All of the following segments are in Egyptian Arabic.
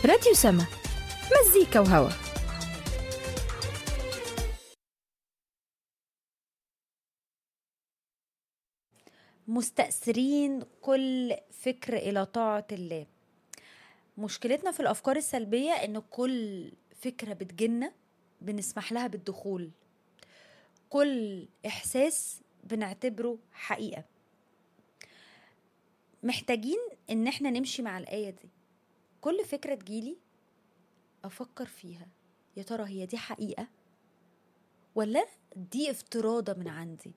راديو سما مزيكا وهوا مستأثرين كل فكر إلى طاعة الله مشكلتنا في الأفكار السلبية إن كل فكرة بتجينا بنسمح لها بالدخول كل إحساس بنعتبره حقيقة محتاجين إن احنا نمشي مع الآية دي كل فكرة تجيلي أفكر فيها يا ترى هي دي حقيقة ولا دي افتراضة من عندي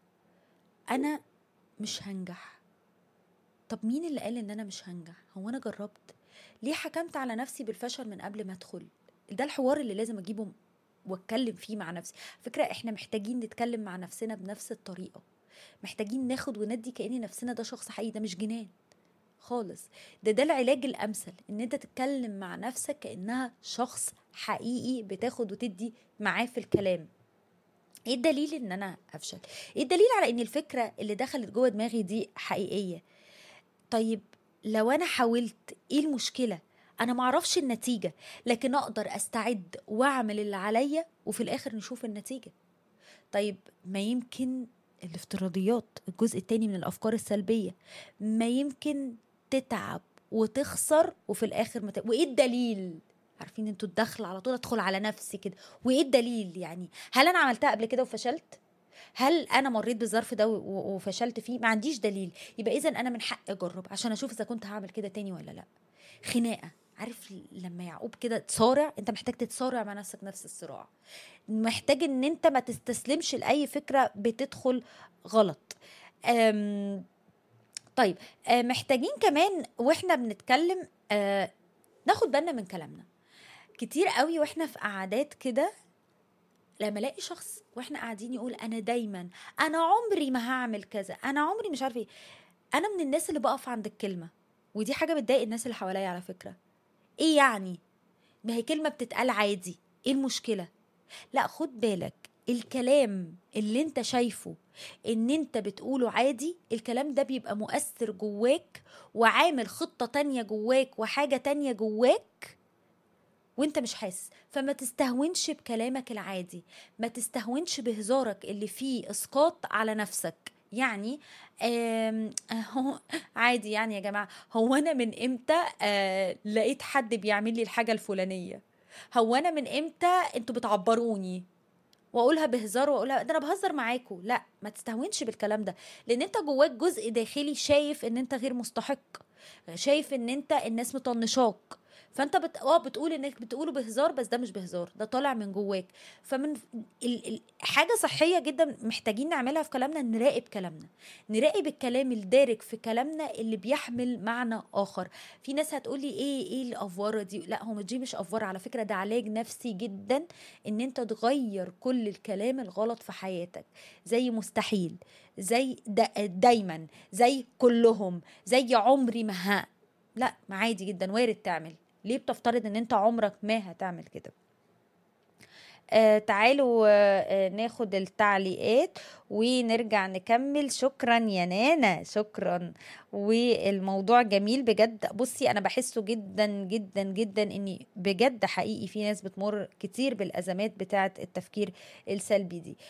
أنا مش هنجح طب مين اللي قال ان انا مش هنجح هو انا جربت ليه حكمت على نفسي بالفشل من قبل ما ادخل ده الحوار اللي لازم اجيبه واتكلم فيه مع نفسي فكرة احنا محتاجين نتكلم مع نفسنا بنفس الطريقة محتاجين ناخد وندي كأن نفسنا ده شخص حقيقي ده مش جنان خالص ده ده العلاج الامثل ان انت تتكلم مع نفسك كانها شخص حقيقي بتاخد وتدي معاه في الكلام ايه الدليل ان انا افشل ايه الدليل على ان الفكره اللي دخلت جوه دماغي دي حقيقيه طيب لو انا حاولت ايه المشكله انا معرفش النتيجه لكن اقدر استعد واعمل اللي عليا وفي الاخر نشوف النتيجه طيب ما يمكن الافتراضيات الجزء التاني من الافكار السلبيه ما يمكن تتعب وتخسر وفي الاخر ما ت... وايه الدليل عارفين انتوا الدخل على طول ادخل على نفسي كده وايه الدليل يعني هل انا عملتها قبل كده وفشلت هل انا مريت بالظرف ده وفشلت فيه ما عنديش دليل يبقى اذا انا من حقي اجرب عشان اشوف اذا كنت هعمل كده تاني ولا لا خناقه عارف لما يعقوب كده تصارع انت محتاج تتصارع مع نفسك نفس الصراع محتاج ان انت ما تستسلمش لاي فكره بتدخل غلط أم طيب أه محتاجين كمان واحنا بنتكلم أه ناخد بالنا من كلامنا كتير قوي واحنا في قعدات كده لما الاقي شخص واحنا قاعدين يقول انا دايما انا عمري ما هعمل كذا انا عمري مش عارفه ايه انا من الناس اللي بقف عند الكلمه ودي حاجه بتضايق الناس اللي حواليا على فكره ايه يعني ما هي كلمه بتتقال عادي ايه المشكله لا خد بالك الكلام اللي انت شايفه ان انت بتقوله عادي الكلام ده بيبقى مؤثر جواك وعامل خطه تانية جواك وحاجه تانية جواك وانت مش حاسس فما تستهونش بكلامك العادي ما تستهونش بهزارك اللي فيه اسقاط على نفسك يعني هو عادي يعني يا جماعه هو انا من امتى آه لقيت حد بيعمل لي الحاجه الفلانيه هو انا من امتى انتوا بتعبروني واقولها بهزار واقولها ده انا بهزر معاكم لا ما تستهونش بالكلام ده لان انت جواك جزء داخلي شايف ان انت غير مستحق شايف ان انت الناس مطنشاك فانت بت... اه بتقول انك بتقوله بهزار بس ده مش بهزار ده طالع من جواك فمن ال... ال... حاجه صحيه جدا محتاجين نعملها في كلامنا نراقب كلامنا نراقب الكلام الدارج في كلامنا اللي بيحمل معنى اخر في ناس هتقولي ايه ايه الافواره دي لا هو دي مش افواره على فكره ده علاج نفسي جدا ان انت تغير كل الكلام الغلط في حياتك زي مستحيل زي دا دايما زي كلهم زي عمري ما ها لا ما عادي جدا وارد تعمل ليه بتفترض ان انت عمرك ما هتعمل كده آه تعالوا آه ناخد التعليقات ونرجع نكمل شكرا يا نانا شكرا والموضوع جميل بجد بصي انا بحسه جدا جدا جدا اني بجد حقيقي في ناس بتمر كتير بالازمات بتاعه التفكير السلبي دي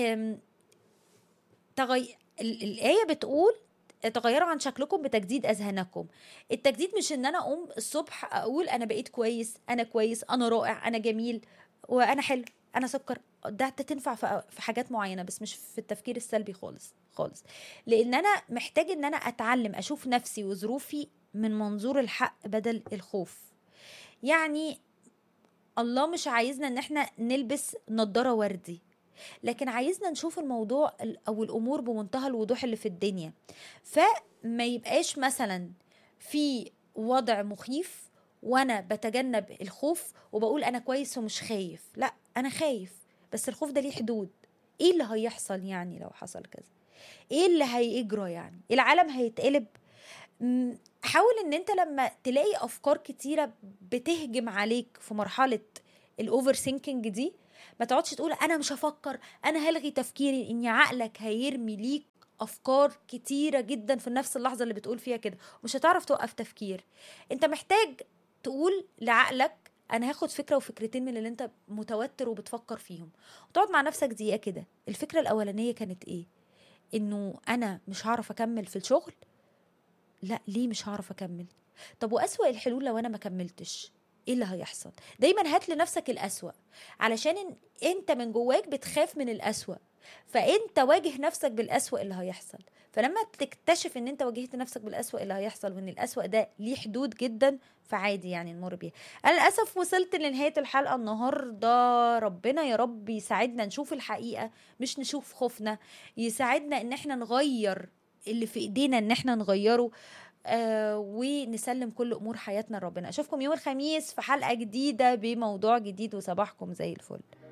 تغي... الايه بتقول تغيروا عن شكلكم بتجديد اذهانكم التجديد مش ان انا اقوم الصبح اقول انا بقيت كويس انا كويس انا رائع انا جميل وانا حلو انا سكر ده تنفع في حاجات معينه بس مش في التفكير السلبي خالص خالص لان انا محتاج ان انا اتعلم اشوف نفسي وظروفي من منظور الحق بدل الخوف يعني الله مش عايزنا ان احنا نلبس نضاره وردي لكن عايزنا نشوف الموضوع او الامور بمنتهى الوضوح اللي في الدنيا فما يبقاش مثلا في وضع مخيف وانا بتجنب الخوف وبقول انا كويس ومش خايف لا انا خايف بس الخوف ده ليه حدود ايه اللي هيحصل يعني لو حصل كذا ايه اللي هيجرى يعني العالم هيتقلب حاول ان انت لما تلاقي افكار كتيره بتهجم عليك في مرحله الاوفر سينكينج دي ما تقعدش تقول انا مش هفكر انا هلغي تفكيري ان عقلك هيرمي ليك افكار كتيره جدا في نفس اللحظه اللي بتقول فيها كده مش هتعرف توقف تفكير انت محتاج تقول لعقلك انا هاخد فكره وفكرتين من اللي انت متوتر وبتفكر فيهم وتقعد مع نفسك دقيقه كده الفكره الاولانيه كانت ايه انه انا مش هعرف اكمل في الشغل لا ليه مش هعرف اكمل طب واسوا الحلول لو انا ما كملتش ايه اللي هيحصل دايما هات لنفسك الاسوا علشان إن- انت من جواك بتخاف من الاسوا فانت واجه نفسك بالاسوا اللي هيحصل فلما تكتشف ان انت واجهت نفسك بالاسوا اللي هيحصل وان الاسوا ده ليه حدود جدا فعادي يعني نمر بيها انا للاسف وصلت لنهايه الحلقه النهارده ربنا يا رب يساعدنا نشوف الحقيقه مش نشوف خوفنا يساعدنا ان احنا نغير اللي في ايدينا ان احنا نغيره آه ونسلم كل امور حياتنا لربنا اشوفكم يوم الخميس في حلقه جديده بموضوع جديد وصباحكم زي الفل